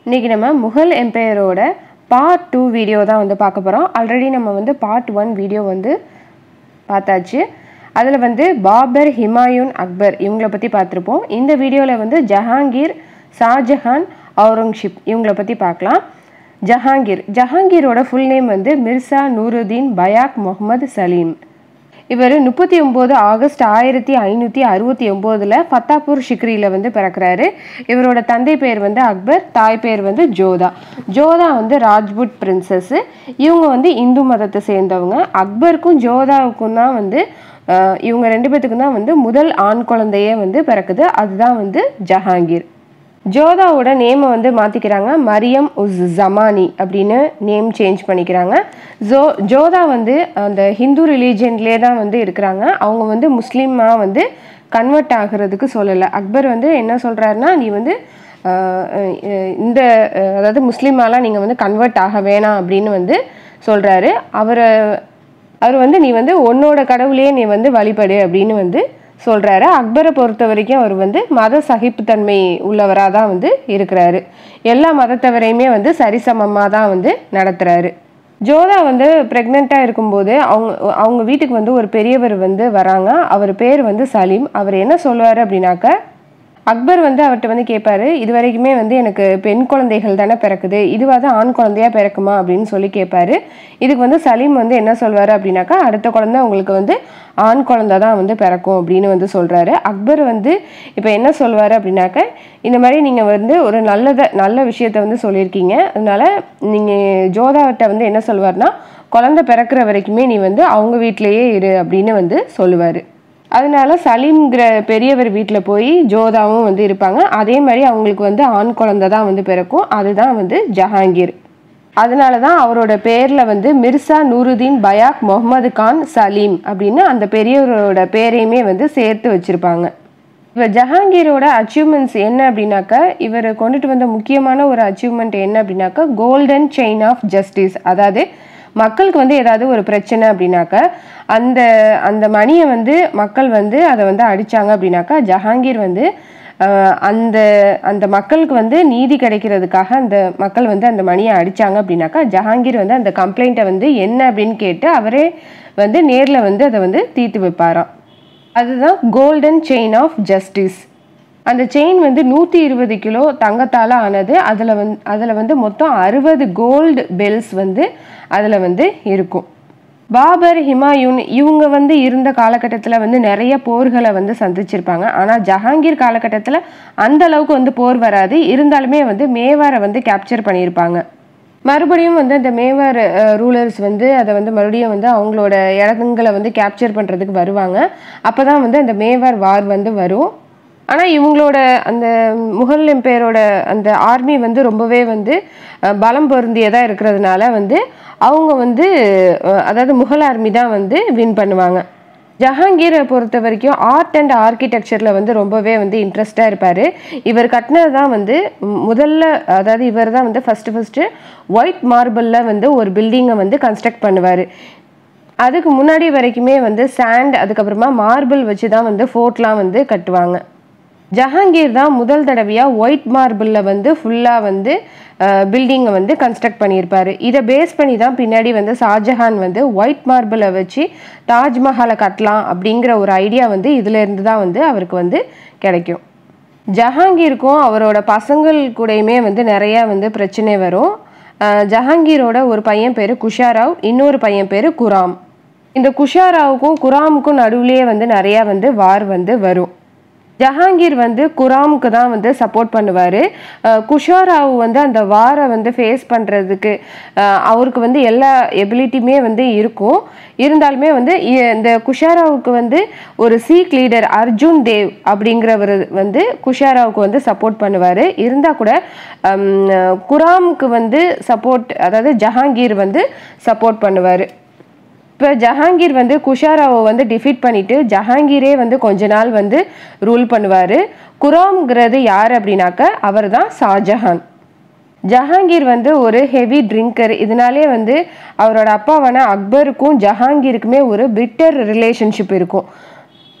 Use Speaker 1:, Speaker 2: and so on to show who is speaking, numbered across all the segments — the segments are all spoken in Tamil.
Speaker 1: இன்றைக்கி நம்ம முகல் எம்பையரோட பார்ட் டூ வீடியோ தான் வந்து பார்க்க போகிறோம் ஆல்ரெடி நம்ம வந்து பார்ட் ஒன் வீடியோ வந்து பார்த்தாச்சு அதில் வந்து பாபர் ஹிமாயூன் அக்பர் இவங்கள பற்றி பார்த்துருப்போம் இந்த வீடியோவில் வந்து ஜஹாங்கீர் ஷாஜஹான் அவுரங்கசீப் இவங்கள பற்றி பார்க்கலாம் ஜஹாங்கீர் ஜஹாங்கீரோட ஃபுல் நேம் வந்து மிர்சா நூருதீன் பயாக் முகமது சலீம் இவர் முப்பத்தி ஒம்பது ஆகஸ்ட் ஆயிரத்தி ஐநூற்றி அறுபத்தி ஒம்போதில் ஃபத்தாப்பூர் ஷிக்ரியில் வந்து பிறக்கிறாரு இவரோட தந்தை பேர் வந்து அக்பர் தாய் பேர் வந்து ஜோதா ஜோதா வந்து ராஜ்புட் பிரின்சஸ்ஸு இவங்க வந்து இந்து மதத்தை சேர்ந்தவங்க அக்பருக்கும் ஜோதாவுக்கும் தான் வந்து அஹ், இவங்க ரெண்டு பேத்துக்கும் தான் வந்து முதல் ஆண் குழந்தையே வந்து பிறக்குது அதுதான் வந்து ஜஹாங்கீர் ஜோதாவோட நேமை வந்து மாற்றிக்கிறாங்க மரியம் உஸ் ஜமானி அப்படின்னு நேம் சேஞ்ச் பண்ணிக்கிறாங்க ஜோ ஜோதா வந்து அந்த ஹிந்து ரிலீஜன்லேயே தான் வந்து இருக்கிறாங்க அவங்க வந்து முஸ்லீமாக வந்து கன்வெர்ட் ஆகிறதுக்கு சொல்லலை அக்பர் வந்து என்ன சொல்கிறாருன்னா நீ வந்து ஆஹ், அஹ், இந்த அஹ், அதாவது முஸ்லீமாலாம் நீங்கள் வந்து கன்வெர்ட் ஆக வேணாம் அப்படின்னு வந்து சொல்கிறாரு அவரை அவர் வந்து நீ வந்து உன்னோட கடவுளையே நீ வந்து வழிபடு அப்படின்னு வந்து சொல்கிறாரு அக்பரை பொறுத்த வரைக்கும் அவர் வந்து மத சகிப்புத்தன்மை உள்ளவராக தான் வந்து இருக்கிறாரு எல்லா மதத்தவரையுமே வந்து சரிசமமாக தான் வந்து நடத்துகிறாரு ஜோதா வந்து ப்ரெக்னெண்ட்டாக இருக்கும்போது அவங்க அவங்க வீட்டுக்கு வந்து ஒரு பெரியவர் வந்து வராங்க அவர் பேர் வந்து சலீம் அவர் என்ன சொல்லுவார் அப்படின்னாக்க அக்பர் வந்து அவர்கிட்ட வந்து கேட்பாரு இது வரைக்குமே வந்து எனக்கு பெண் குழந்தைகள் தானே பிறக்குது இதுவாக தான் ஆண் குழந்தையா பிறக்குமா அப்படின்னு சொல்லி கேட்பாரு இதுக்கு வந்து சலீம் வந்து என்ன சொல்வார் அப்படின்னாக்கா அடுத்த குழந்தை உங்களுக்கு வந்து ஆண் குழந்தை தான் வந்து பிறக்கும் அப்படின்னு வந்து சொல்கிறாரு அக்பர் வந்து இப்போ என்ன சொல்வார் அப்படின்னாக்க இந்த மாதிரி நீங்கள் வந்து ஒரு நல்லதை நல்ல விஷயத்த வந்து சொல்லியிருக்கீங்க அதனால நீங்கள் ஜோதாவிட்ட வந்து என்ன சொல்வார்னா குழந்தை பிறக்கிற வரைக்குமே நீ வந்து அவங்க வீட்டிலேயே இரு அப்படின்னு வந்து சொல்லுவார் அதனால சலீம்ங்கிற பெரியவர் வீட்டில் போய் ஜோதாவும் வந்து இருப்பாங்க அதே மாதிரி அவங்களுக்கு வந்து ஆண் குழந்தை தான் வந்து பிறக்கும் அதுதான் வந்து ஜஹாங்கீர் அதனால தான் அவரோட பேரில் வந்து மிர்சா நூருதீன் பயாக் முகமது கான் சலீம் அப்படின்னு அந்த பெரியவரோட பேரையுமே வந்து சேர்த்து வச்சுருப்பாங்க இப்போ ஜஹாங்கீரோட அச்சீவ்மெண்ட்ஸ் என்ன அப்படின்னாக்கா இவர் கொண்டுட்டு வந்த முக்கியமான ஒரு அச்சீவ்மெண்ட் என்ன அப்படின்னாக்கா கோல்டன் செயின் ஆஃப் ஜஸ்டிஸ் அதாவது மக்களுக்கு வந்து ஏதாவது ஒரு பிரச்சனை அப்படின்னாக்கா அந்த அந்த மணியை வந்து மக்கள் வந்து அதை வந்து அடிச்சாங்க அப்படின்னாக்கா ஜஹாங்கீர் வந்து ஆஹ், அந்த அந்த மக்களுக்கு வந்து நீதி கிடைக்கிறதுக்காக அந்த மக்கள் வந்து அந்த மணியை அடிச்சாங்க அப்படின்னாக்கா ஜஹாங்கீர் வந்து அந்த கம்ப்ளைண்ட்டை வந்து என்ன அப்படின்னு கேட்டு அவரே வந்து நேரில் வந்து அதை வந்து தீர்த்து வைப்பாராம் அதுதான் கோல்டன் செயின் ஆஃப் ஜஸ்டிஸ் அந்த செயின் வந்து நூற்றி இருபது கிலோ தங்கத்தால் ஆனது அதில் வந்து அதில் வந்து மொத்தம் அறுபது கோல்டு பெல்ஸ் வந்து அதில் வந்து இருக்கும் பாபர் ஹிமாயூன் இவங்க வந்து இருந்த காலகட்டத்தில் வந்து நிறைய போர்களை வந்து சந்திச்சிருப்பாங்க ஆனால் ஜஹாங்கீர் காலகட்டத்தில் அந்த அளவுக்கு வந்து போர் வராது இருந்தாலுமே வந்து மேவாரை வந்து கேப்சர் பண்ணியிருப்பாங்க மறுபடியும் வந்து அந்த மேவார் ரூலர்ஸ் வந்து அதை வந்து மறுபடியும் வந்து அவங்களோட இடங்களை வந்து கேப்சர் பண்ணுறதுக்கு வருவாங்க அப்போ தான் வந்து அந்த மேவார் வார் வந்து வரும் ஆனால் இவங்களோட அந்த முகல் எம்பையரோட அந்த ஆர்மி வந்து ரொம்பவே வந்து அஹ், பலம் பொருந்தியதாக இருக்கிறதுனால வந்து அவங்க வந்து அஹ், அதாவது முகல் ஆர்மி தான் வந்து வின் பண்ணுவாங்க ஜஹாங்கீரை பொறுத்த வரைக்கும் ஆர்ட் அண்ட் ஆர்கிடெக்சரில் வந்து ரொம்பவே வந்து இன்ட்ரெஸ்டாக இருப்பார் இவர் கட்டினது தான் வந்து ம், முதல்ல அதாவது இவர் தான் வந்து ஃபஸ்ட்டு ஃபஸ்ட்டு ஒயிட் மார்பிளில் வந்து ஒரு பில்டிங்கை வந்து கன்ஸ்ட்ரக்ட் பண்ணுவார் அதுக்கு முன்னாடி வரைக்குமே வந்து சாண்ட் அதுக்கப்புறமா மார்பிள் வச்சு தான் வந்து ஃபோர்ட்லாம் வந்து கட்டுவாங்க ஜஹாங்கீர் தான் முதல் தடவையாக ஒயிட் மார்பிளில் வந்து ஃபுல்லாக வந்து பில்டிங்கை வந்து கன்ஸ்ட்ரக்ட் பண்ணியிருப்பாரு இதை பேஸ் பண்ணி தான் பின்னாடி வந்து ஷாஜஹான் வந்து ஒயிட் மார்பிளை வச்சு தாஜ்மஹாலை கட்டலாம் அப்படிங்கிற ஒரு ஐடியா வந்து இதுல இருந்து தான் வந்து அவருக்கு வந்து கிடைக்கும் ஜஹாங்கீருக்கும் அவரோட பசங்கள் கூடயுமே வந்து நிறைய வந்து பிரச்சனை வரும் அஹ் ஜஹாங்கீரோட ஒரு பையன் பேர் குஷாராவ் இன்னொரு பையன் பேர் குராம் இந்த குஷாராவுக்கும் குராமுக்கும் நடுவுலயே வந்து நிறைய வந்து வார் வந்து வரும் ஜஹாங்கீர் வந்து குராமுக்கு தான் வந்து சப்போர்ட் பண்ணுவார் குஷாராவ் வந்து அந்த வாரை வந்து ஃபேஸ் பண்ணுறதுக்கு அவருக்கு வந்து எல்லா எபிலிட்டியுமே வந்து இருக்கும் இருந்தாலுமே வந்து இ- இந்த குஷாராவுக்கு வந்து ஒரு சீக் லீடர் அர்ஜுன் தேவ் அப்படிங்கிறவர் வந்து குஷாராவுக்கு வந்து சப்போர்ட் பண்ணுவார் இருந்தால் கூட ஹம், குராமுக்கு வந்து சப்போர்ட் அதாவது ஜஹாங்கீர் வந்து சப்போர்ட் பண்ணுவார் இப்போ ஜஹாங்கீர் வந்து குஷாராவை வந்து டிஃபீட் பண்ணிட்டு ஜஹாங்கீரே வந்து கொஞ்ச நாள் வந்து ரூல் பண்ணுவார் குராம்ங்கிறது யார் அப்படின்னாக்க அவர் தான் ஷாஜஹான் ஜஹாங்கீர் வந்து ஒரு ஹெவி ட்ரிங்கர் இதனாலே வந்து அவரோட அப்பாவான அக்பருக்கும் ஜஹாங்கீருக்குமே ஒரு பிட்டர் ரிலேஷன்ஷிப் இருக்கும்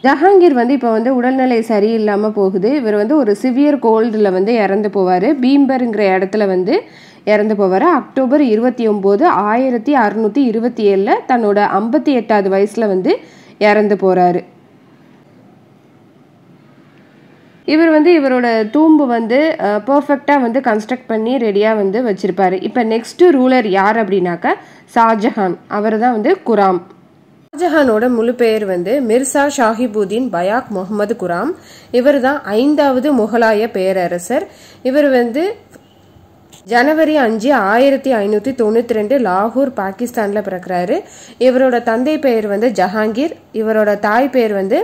Speaker 1: ஜஹாங்கீர் வந்து இப்போ வந்து உடல்நிலை சரியில்லாமல் போகுது இவர் வந்து ஒரு சிவியர் கோல்டில் வந்து இறந்து போவார் பீம்பருங்கிற இடத்துல வந்து இறந்து போவார் அக்டோபர் இருபத்தி ஒம்பது ஆயிரத்தி அறுநூற்றி இருபத்தி ஏழில் தன்னோட ஐம்பத்தி எட்டாவது வயசில் வந்து இறந்து போகிறாரு இவர் வந்து இவரோட தூம்பு வந்து பர்ஃபெக்டாக வந்து கன்ஸ்ட்ரக்ட் பண்ணி ரெடியாக வந்து வச்சுருப்பாரு இப்போ நெக்ஸ்ட்டு ரூலர் யார் அப்படின்னாக்கா ஷாஜஹான் அவர் தான் வந்து குராம் ஷாஜஹானோட முழு பெயர் வந்து மிர்சா ஷாஹிபுதீன் பயாக் முகமது குராம் இவர் தான் ஐந்தாவது முகலாய பேரரசர் இவர் வந்து ஜனவரி அஞ்சு ஆயிரத்தி ஐநூற்றி தொண்ணூற்றி ரெண்டு லாகூர் பாகிஸ்தானில் பிறக்கிறாரு இவரோட தந்தை பெயர் வந்து ஜஹாங்கீர் இவரோட தாய் பெயர் வந்து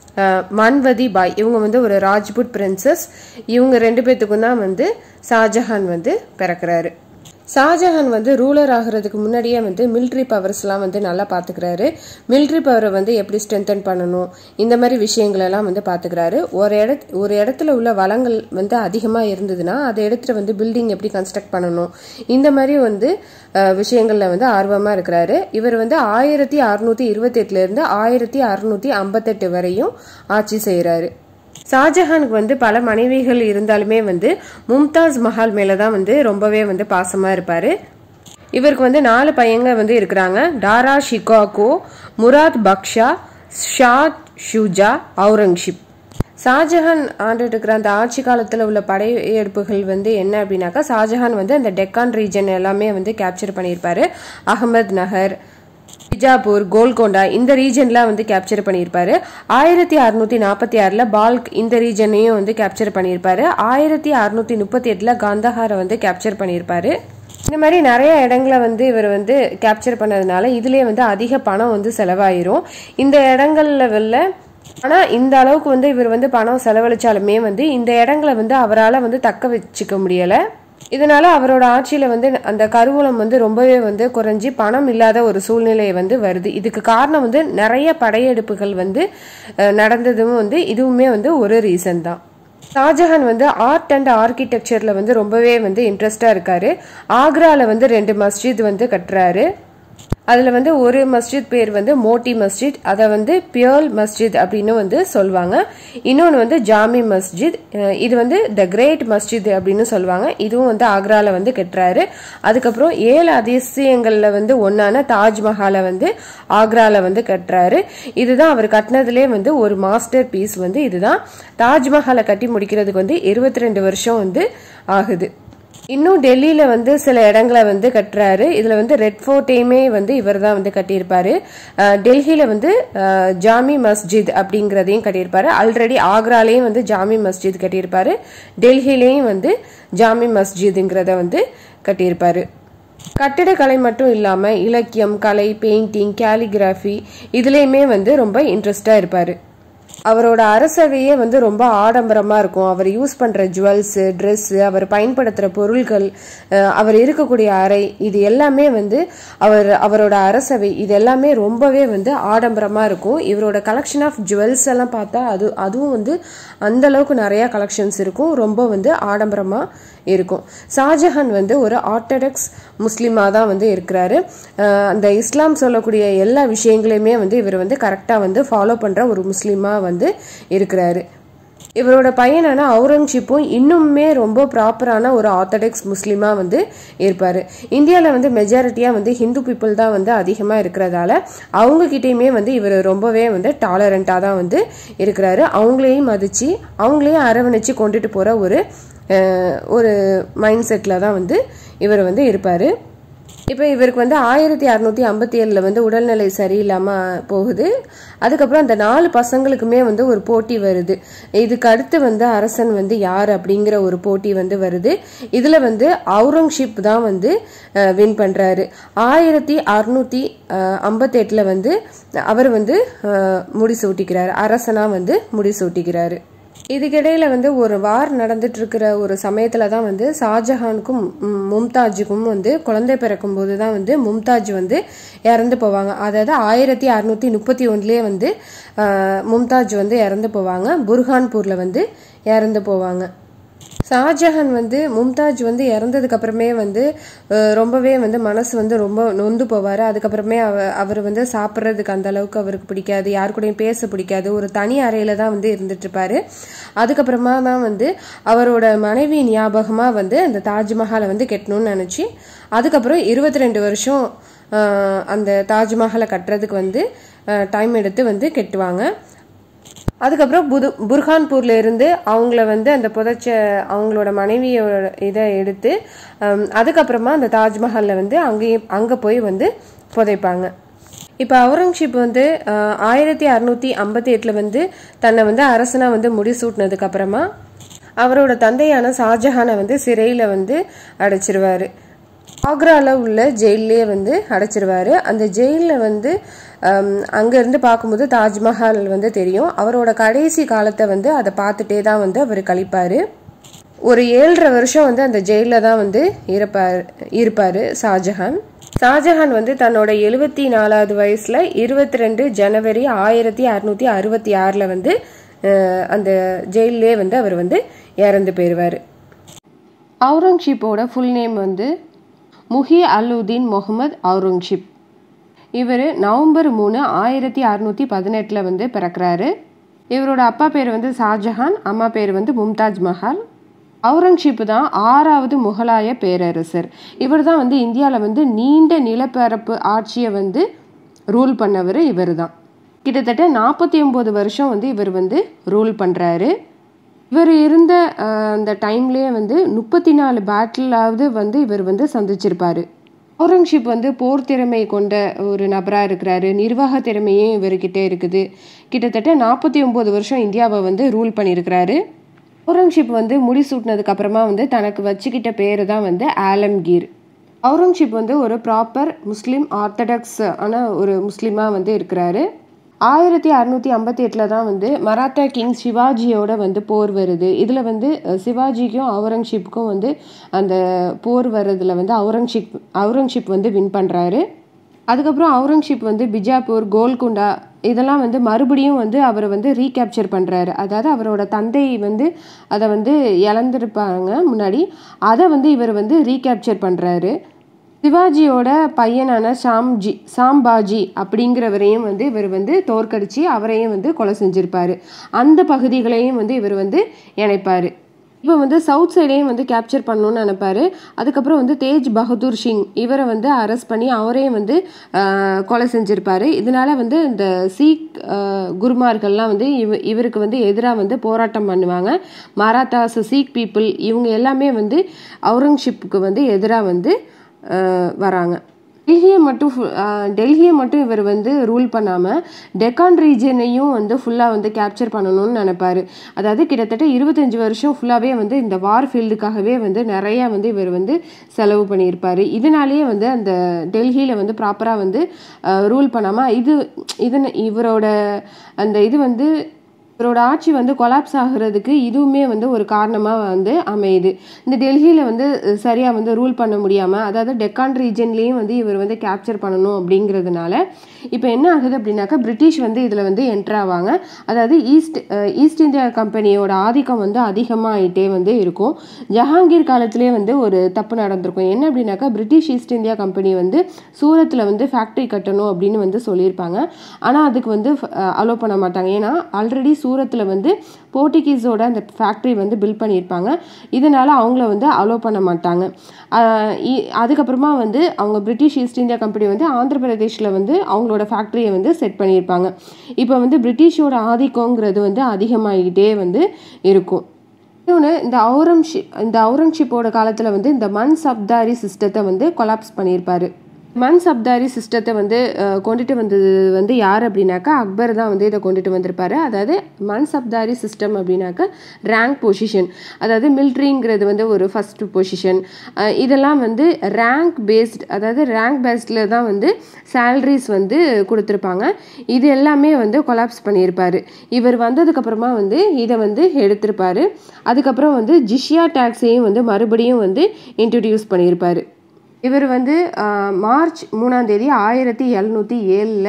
Speaker 1: மன்வதி பாய் இவங்க வந்து ஒரு ராஜ்புட் பிரின்சஸ் இவங்க ரெண்டு பேர்த்துக்கும் தான் வந்து ஷாஜஹான் வந்து பிறக்கிறாரு ஷாஜஹான் வந்து ரூலர் ஆகிறதுக்கு முன்னாடியே வந்து மிலிட்ரி பவர்ஸ்லாம் வந்து நல்லா பார்த்துக்கிறாரு மிலிட்ரி பவரை வந்து எப்படி ஸ்ட்ரென்தன் பண்ணணும் இந்த மாதிரி விஷயங்களெல்லாம் வந்து பார்த்துக்கிறாரு ஒரு இட ஒரு இடத்துல உள்ள வளங்கள் வந்து அதிகமாக இருந்ததுன்னா அதை எடுத்துகிட்டு வந்து பில்டிங் எப்படி கன்ஸ்ட்ரக்ட் பண்ணணும் இந்த மாதிரி வந்து விஷயங்களில் வந்து ஆர்வமாக இருக்கிறாரு இவர் வந்து ஆயிரத்தி அறுநூற்றி இருபத்தெட்டுலேருந்து ஆயிரத்தி அறுநூற்றி ஐம்பத்தெட்டு வரையும் ஆட்சி செய்கிறாரு ஷாஜஹானுக்கு வந்து பல மனைவிகள் இருந்தாலுமே வந்து மும்தாஸ் மஹால் மேலே தான் வந்து ரொம்பவே வந்து பாசமாக இருப்பார் இவருக்கு வந்து நாலு பையங்க வந்து இருக்கிறாங்க டாரா ஷிகாகோ முராத் பக்ஷா ஷாத் ஷுஜா அவுரங்கசீப் ஷாஜஹான் ஆண்டுட்டு இருக்கிற அந்த ஆட்சி காலத்தில் உள்ள படையெடுப்புகள் வந்து என்ன அப்படின்னாக்கா ஷாஜஹான் வந்து அந்த டெக்கான் ரீஜன் எல்லாமே வந்து கேப்சர் பண்ணியிருப்பாரு அகமது நகர் பிஜாப்பூர் கோல்கொண்டா இந்த ரீஜன்லாம் வந்து கேப்சர் பண்ணியிருப்பாரு ஆயிரத்தி அறுநூத்தி நாற்பத்தி ஆறில் பால்க் இந்த ரீஜனையும் வந்து கேப்சர் பண்ணியிருப்பாரு ஆயிரத்தி அறுநூத்தி முப்பத்தி எட்டில் காந்தஹாரை வந்து கேப்சர் பண்ணியிருப்பாரு இந்த மாதிரி நிறைய இடங்களை வந்து இவர் வந்து கேப்சர் பண்ணதுனால இதுலேயே வந்து அதிக பணம் வந்து செலவாயிரும் இந்த இடங்கள்ல வெளில ஆனால் இந்த அளவுக்கு வந்து இவர் வந்து பணம் செலவழிச்சாலுமே வந்து இந்த இடங்களை வந்து அவரால் வந்து தக்க வச்சுக்க முடியலை இதனால அவரோட ஆட்சியில வந்து அந்த கருவூலம் வந்து ரொம்பவே வந்து குறைஞ்சி பணம் இல்லாத ஒரு சூழ்நிலை வந்து வருது இதுக்கு காரணம் வந்து நிறைய படையெடுப்புகள் வந்து நடந்ததும் வந்து இதுவுமே வந்து ஒரு ரீசன் தான் ஷாஜஹான் வந்து ஆர்ட் அண்ட் ஆர்கிடெக்சர்ல வந்து ரொம்பவே வந்து இன்ட்ரெஸ்டா இருக்காரு ஆக்ரால வந்து ரெண்டு மஸ்ஜித் வந்து கட்டுறாரு அதில் வந்து ஒரு மஸ்ஜித் பேர் வந்து மோட்டி மஸ்ஜித் அதை வந்து பியர்ல் மஸ்ஜித் அப்படின்னு வந்து சொல்லுவாங்க இன்னொன்று வந்து ஜாமி மஸ்ஜித் இது வந்து த கிரேட் மஸ்ஜித் அப்படின்னு சொல்லுவாங்க இதுவும் வந்து ஆக்ராவில் வந்து கட்டுறாரு அதுக்கப்புறம் ஏழு அதிசயங்களில் வந்து ஒன்றான தாஜ்மஹாலை வந்து ஆக்ராவில் வந்து கட்டுறாரு இதுதான் அவர் கட்டினதுலேயே வந்து ஒரு மாஸ்டர் பீஸ் வந்து இதுதான் தாஜ்மஹாலை கட்டி முடிக்கிறதுக்கு வந்து இருபத்தி ரெண்டு வருஷம் வந்து ஆகுது இன்னும் டெல்லியில வந்து சில இடங்களை வந்து கட்டுறாரு இதுல வந்து ரெட் ஃபோர்ட்டையுமே வந்து இவர் தான் வந்து கட்டியிருப்பாரு டெல்லியில வந்து ஜாமி மஸ்ஜித் அப்படிங்கிறதையும் கட்டியிருப்பாரு ஆல்ரெடி ஆக்ராலையும் வந்து ஜாமி மஸ்ஜித் கட்டியிருப்பாரு டெல்லியிலையும் வந்து ஜாமி மஸ்ஜிதுங்கிறத வந்து கட்டியிருப்பாரு கட்டிடக்கலை மட்டும் இல்லாமல் இலக்கியம் கலை பெயிண்டிங் கேலிகிராஃபி இதுலேயுமே வந்து ரொம்ப இன்ட்ரெஸ்டாக இருப்பார் அவரோட அரசவையே வந்து ரொம்ப ஆடம்பரமாக இருக்கும் அவர் யூஸ் பண்ணுற ஜுவல்ஸு ட்ரெஸ்ஸு அவர் பயன்படுத்துகிற பொருள்கள் அவர் இருக்கக்கூடிய அறை இது எல்லாமே வந்து அவர் அவரோட அரசவை இது எல்லாமே ரொம்பவே வந்து ஆடம்பரமாக இருக்கும் இவரோட கலெக்ஷன் ஆஃப் ஜுவல்ஸ் எல்லாம் பார்த்தா அது அதுவும் வந்து அந்த அளவுக்கு நிறையா கலெக்ஷன்ஸ் இருக்கும் ரொம்ப வந்து ஆடம்பரமாக இருக்கும் ஷாஜஹான் வந்து ஒரு ஆர்த்தடாக்ஸ் முஸ்லீமாக தான் வந்து இருக்கிறாரு அந்த இஸ்லாம் சொல்லக்கூடிய எல்லா விஷயங்களையுமே வந்து இவர் வந்து கரெக்டாக வந்து ஃபாலோ பண்ணுற ஒரு முஸ்லீமாக வந்து இருக்கிறாரு இவரோட பையனான அவுரங்கசீப்பும் இன்னுமே ரொம்ப ப்ராப்பரான ஒரு ஆர்த்தடாக்ஸ் முஸ்லீமாக வந்து இருப்பார் இந்தியாவில் வந்து மெஜாரிட்டியாக வந்து ஹிந்து பீப்புள் தான் வந்து அதிகமாக இருக்கிறதால அவங்கக்கிட்டேயுமே வந்து இவர் ரொம்பவே வந்து டாலரண்ட்டாக தான் வந்து இருக்கிறாரு அவங்களையும் மதித்து அவங்களையும் அரவணைச்சு கொண்டுட்டு போகிற ஒரு ஒரு மைண்ட் செட்டில் தான் வந்து இவர் வந்து இருப்பார் இப்போ இவருக்கு வந்து ஆயிரத்தி அறநூற்றி ஐம்பத்தி ஏழில் வந்து உடல்நிலை சரியில்லாமல் போகுது அதுக்கப்புறம் அந்த நாலு பசங்களுக்குமே வந்து ஒரு போட்டி வருது இதுக்கு அடுத்து வந்து அரசன் வந்து யார் அப்படிங்கிற ஒரு போட்டி வந்து வருது இதில் வந்து அவுரங்கசீப் தான் வந்து வின் பண்ணுறாரு ஆயிரத்தி அறுநூற்றி ஐம்பத்தெட்டில் வந்து அவர் வந்து முடிசூட்டிக்கிறார் அரசனாக வந்து முடிசூட்டிக்கிறாரு இதுக்கிடையில வந்து ஒரு வார் நடந்துட்டு இருக்கிற ஒரு சமயத்துல தான் வந்து ஷாஜஹானுக்கும் மும்தாஜுக்கும் வந்து குழந்தை பிறக்கும் போது தான் வந்து மும்தாஜ் வந்து இறந்து போவாங்க அதாவது ஆயிரத்தி அறுநூத்தி முப்பத்தி ஒன்றுலேயே வந்து மும்தாஜ் வந்து இறந்து போவாங்க புர்ஹான்பூர்ல வந்து இறந்து போவாங்க ஷாஜஹான் வந்து மும்தாஜ் வந்து இறந்ததுக்கு அப்புறமே வந்து அஹ், ரொம்பவே வந்து மனசு வந்து ரொம்ப நொந்து போவார் அதுக்கப்புறமே அவ அவர் வந்து சாப்பிட்றதுக்கு அந்த அளவுக்கு அவருக்கு பிடிக்காது யார் கூடயும் பேச பிடிக்காது ஒரு தனி அறையில தான் வந்து இருந்துட்டு இருப்பாரு அதுக்கப்புறமா தான் வந்து அவரோட மனைவி ஞாபகமா வந்து அந்த தாஜ்மஹாலை வந்து கட்டணும்னு நினைச்சு அதுக்கப்புறம் இருபத்தி ரெண்டு வருஷம் அஹ், அந்த தாஜ்மஹாலை கட்டுறதுக்கு வந்து டைம் எடுத்து வந்து கட்டுவாங்க அதுக்கப்புறம் புது புர்ஹான்பூர்ல இருந்து அவங்கள வந்து அந்த புதைச்ச அவங்களோட மனைவியோட இதை எடுத்து ஹம், அதுக்கப்புறமா அந்த தாஜ்மஹால்ல வந்து அங்கேயும் அங்கே போய் வந்து புதைப்பாங்க இப்போ அவுரங்கசீப் வந்து அஹ், ஆயிரத்தி அறுநூத்தி ஐம்பத்தி எட்டில் வந்து தன்னை வந்து அரசனாக வந்து முடிசூட்டினதுக்கு அப்புறமா அவரோட தந்தையான ஷாஜஹானை வந்து சிறையில் வந்து அடைச்சிருவாரு ஆக்ரால உள்ள ஜெயிலே வந்து அடைச்சிருவாரு அந்த ஜெயிலில் வந்து ஹம், அங்க இருந்து பார்க்கும்போது தாஜ்மஹால் வந்து தெரியும் அவரோட கடைசி காலத்தை வந்து அதை பார்த்துட்டே தான் வந்து அவர் கழிப்பாரு ஒரு ஏழரை வருஷம் வந்து அந்த ஜெயிலில் தான் வந்து இருப்பார் இருப்பார் ஷாஜஹான் ஷாஜஹான் வந்து தன்னோட எழுபத்தி நாலாவது வயசுல இருபத்தி ரெண்டு ஜனவரி ஆயிரத்தி அறுநூத்தி அறுபத்தி ஆறில் வந்து அஹ், அந்த ஜெயிலே வந்து அவர் வந்து இறந்து போயிடுவார் அவுரங்கசீப்போட ஃபுல் நேம் வந்து முஹி அலுதீன் முகமது அவுரங்கசீப் இவர் நவம்பர் மூணு ஆயிரத்தி அறுநூற்றி பதினெட்டில் வந்து பிறக்கிறாரு இவரோட அப்பா பேர் வந்து ஷாஜஹான் அம்மா பேர் வந்து மும்தாஜ் மஹால் அவுரங்கசீப் தான் ஆறாவது முகலாய பேரரசர் இவர் தான் வந்து இந்தியாவில் வந்து நீண்ட நிலப்பரப்பு ஆட்சியை வந்து ரூல் பண்ணவர் இவர் தான் கிட்டத்தட்ட நாற்பத்தி ஒம்பது வருஷம் வந்து இவர் வந்து ரூல் பண்ணுறாரு இவர் இருந்த அஹ், அந்த டைம்லேயே வந்து முப்பத்தி நாலு பேட்டிலாவது வந்து இவர் வந்து சந்திச்சிருப்பாரு அவுரங்கசீப் வந்து போர் திறமை கொண்ட ஒரு நபராக இருக்கிறாரு நிர்வாக திறமையும் இவர்கிட்ட இருக்குது கிட்டத்தட்ட நாற்பத்தி ஒம்பது வருஷம் இந்தியாவை வந்து ரூல் பண்ணியிருக்கிறாரு அவுரங்கசீப் வந்து முடிசூட்டினதுக்கு அப்புறமா வந்து தனக்கு வச்சுக்கிட்ட பேர் தான் வந்து ஆலம்கீர் அவுரங்கசீப் வந்து ஒரு ப்ராப்பர் முஸ்லீம் ஆர்த்தடாக்ஸ் ஆன ஒரு முஸ்லீமாக வந்து இருக்கிறாரு ஆயிரத்தி அறுநூத்தி ஐம்பத்தி எட்டில் தான் வந்து மராத்தா கிங் சிவாஜியோட வந்து போர் வருது இதில் வந்து அஹ், சிவாஜிக்கும் அவுரங்கசீப்புக்கும் வந்து அந்த போர் வர்றதுல வந்து அவுரங்கசீப் அவுரங்கசீப் வந்து வின் பண்ணுறாரு அதுக்கப்புறம் அவுரங்கசீப் வந்து பிஜாப்பூர் கோல்குண்டா இதெல்லாம் வந்து மறுபடியும் வந்து அவர் வந்து ரீகேப்சர் பண்ணுறாரு அதாவது அவரோட தந்தை வந்து அதை வந்து இழந்திருப்பாங்க முன்னாடி அதை வந்து இவர் வந்து ரீகேப்சர் பண்ணுறாரு சிவாஜியோட பையனான சாம்ஜி சாம்பாஜி அப்படிங்கிறவரையும் வந்து இவர் வந்து தோற்கடிச்சு அவரையும் வந்து கொலை செஞ்சிருப்பாரு அந்த பகுதிகளையும் வந்து இவர் வந்து இணைப்பார் இப்போ வந்து சவுத் சைடையும் வந்து கேப்சர் பண்ணணும்னு நினைப்பாரு அதுக்கப்புறம் வந்து தேஜ் பகதூர் சிங் இவரை வந்து அரெஸ்ட் பண்ணி அவரையும் வந்து ஆஹ், கொலை செஞ்சிருப்பாரு இதனால வந்து இந்த சீக் ஆஹ், குருமார்கள்லாம் வந்து இவ இவருக்கு வந்து எதிராக வந்து போராட்டம் பண்ணுவாங்க மராத்தாஸ் சீக் பீப்புள் இவங்க எல்லாமே வந்து அவுரங்கசீப்புக்கு வந்து எதிராக வந்து ஆஹ், வராங்க டெல்லியை மட்டும் ஃபு- ஆஹ், டெல்லியை மட்டும் இவர் வந்து ரூல் பண்ணாமல் டெக்கான் ரீஜனையும் வந்து ஃபுல்லாக வந்து கேப்சர் பண்ணணும்னு நினைப்பாரு அதாவது கிட்டத்தட்ட இருபத்தஞ்சி வருஷம் ஃபுல்லாகவே வந்து இந்த வார் ஃபீல்டுக்காகவே வந்து நிறையா வந்து இவர் வந்து செலவு பண்ணியிருப்பார் இதனாலேயே வந்து அந்த டெல்லியில் வந்து ப்ராப்பராக வந்து ரூல் பண்ணாமல் இது இது இவரோட அந்த இது வந்து இவரோட ஆட்சி வந்து கொலாப்ஸ் ஆகுறதுக்கு இதுவுமே வந்து ஒரு காரணமாக வந்து அமையுது இந்த டெல்லியில் வந்து சரியாக வந்து ரூல் பண்ண முடியாமல் அதாவது டெக்கான் ரீஜன்லேயும் வந்து இவர் வந்து கேப்சர் பண்ணணும் அப்படிங்கிறதுனால இப்போ என்ன ஆகுது அப்படின்னாக்கா பிரிட்டிஷ் வந்து இதில் வந்து என்ட்ரு ஆவாங்க அதாவது ஈஸ்ட் அஹ், ஈஸ்ட் இந்தியா கம்பெனியோட ஆதிக்கம் வந்து அதிகமாகிட்டே வந்து இருக்கும் ஜஹாங்கீர் காலத்திலே வந்து ஒரு தப்பு நடந்திருக்கும் என்ன அப்படின்னாக்கா பிரிட்டிஷ் ஈஸ்ட் இந்தியா கம்பெனி வந்து சூரத்தில் வந்து ஃபேக்ட்ரி கட்டணும் அப்படின்னு வந்து சொல்லியிருப்பாங்க ஆனால் அதுக்கு வந்து அலோவ் பண்ண மாட்டாங்க ஏன்னா ஆல்ரெடி சூரத்தில் வந்து போர்ட்டுகீஸோட அந்த ஃபேக்ட்ரி வந்து பில்ட் பண்ணியிருப்பாங்க இதனால அவங்கள வந்து அலோவ் பண்ண மாட்டாங்க ஆஹ் இ- அதுக்கப்புறமா வந்து அவங்க பிரிட்டிஷ் ஈஸ்ட் இந்தியா கம்பெனி வந்து ஆந்திர பிரதேஷில் வந்து அவங்களோட ஃபேக்ட்ரியை வந்து செட் பண்ணியிருப்பாங்க இப்போ வந்து பிரிட்டிஷோட ஆதிக்கங்கிறது வந்து அதிகமாகிக்கிட்டே வந்து இருக்கும் இன்னொன்று இந்த அவுரங்ஷிப் இந்த அவுரங்ஷிப்போட காலத்தில் வந்து இந்த மன் சப்தாரி சிஸ்டத்தை வந்து கொலாப்ஸ் பண்ணியிருப்பாரு மன் சப்தாரி சிஸ்டத்தை வந்து அஹ், கொண்டுட்டு வந்தது வந்து யார் அப்படின்னாக்கா அக்பர் தான் வந்து இதை கொண்டுட்டு வந்திருப்பாரு அதாவது மன் சப்தாரி சிஸ்டம் அப்படின்னாக்கா ரேங்க் பொசிஷன் அதாவது மிலிட்ரிங்கிறது வந்து ஒரு ஃபர்ஸ்ட் பொசிஷன் இதெல்லாம் வந்து ரேங்க் பேஸ்ட் அதாவது ரேங்க் பேஸ்டில் தான் வந்து சேலரிஸ் வந்து கொடுத்துருப்பாங்க இது எல்லாமே வந்து கொலாப்ஸ் பண்ணியிருப்பாரு இவர் வந்ததுக்கப்புறமா வந்து இதை வந்து எடுத்திருப்பாரு அதுக்கப்புறம் வந்து ஜிஷியா டேக்ஸையும் வந்து மறுபடியும் வந்து இன்ட்ரடியூஸ் பண்ணியிருப்பாரு இவர் வந்து ஆஹ், மார்ச் மூணாம் தேதி ஆயிரத்தி எழுநூற்றி ஏழில்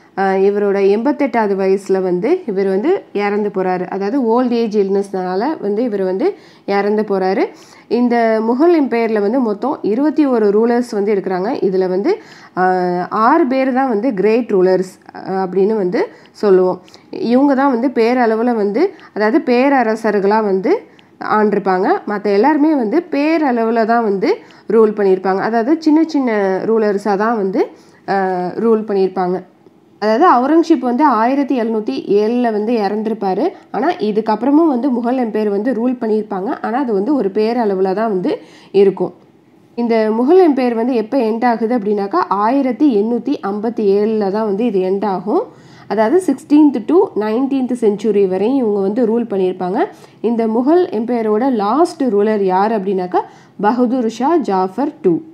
Speaker 1: ஆஹ் இவரோட எண்பத்தெட்டாவது வயசில் வந்து இவர் வந்து இறந்து போகிறாரு அதாவது ஓல்ட் ஏஜ் இல்னஸ்னால வந்து இவர் வந்து இறந்து போகிறாரு இந்த முகல் எம்பையரில் வந்து மொத்தம் இருபத்தி ஒரு ரூலர்ஸ் வந்து இருக்கிறாங்க இதில் வந்து ஆஹ் ஆறு பேர் தான் வந்து கிரேட் ரூலர்ஸ் அப்படின்னு வந்து சொல்லுவோம் இவங்க தான் வந்து பேரளவில் வந்து அதாவது பேரரசர்களாக வந்து ஆண்டிருப்பாங்க மற்ற எல்லாருமே வந்து பேரளவில் தான் வந்து ரூல் பண்ணியிருப்பாங்க அதாவது சின்ன சின்ன ரூலர்ஸாக தான் வந்து ரூல் பண்ணியிருப்பாங்க அதாவது அவுரங்கசீப் வந்து ஆயிரத்தி எழுநூற்றி ஏழில் வந்து இறந்துருப்பாரு ஆனால் இதுக்கப்புறமும் வந்து முகல் எம்பையர் வந்து ரூல் பண்ணியிருப்பாங்க ஆனால் அது வந்து ஒரு பேரளவில் தான் வந்து இருக்கும் இந்த முகல் எம்பையர் வந்து எப்போ எண்ட் ஆகுது அப்படின்னாக்கா ஆயிரத்தி எண்ணூற்றி ஐம்பத்தி ஏழில் தான் வந்து இது எண்ட் ஆகும் அதாவது சிக்ஸ்டீன்த் டு நைன்டீன்த் செஞ்சுரி வரையும் இவங்க வந்து ரூல் பண்ணியிருப்பாங்க இந்த முகல் எம்பையரோட லாஸ்ட் ரூலர் யார் அப்படின்னாக்கா பகதூர் ஷா ஜாஃபர் டூ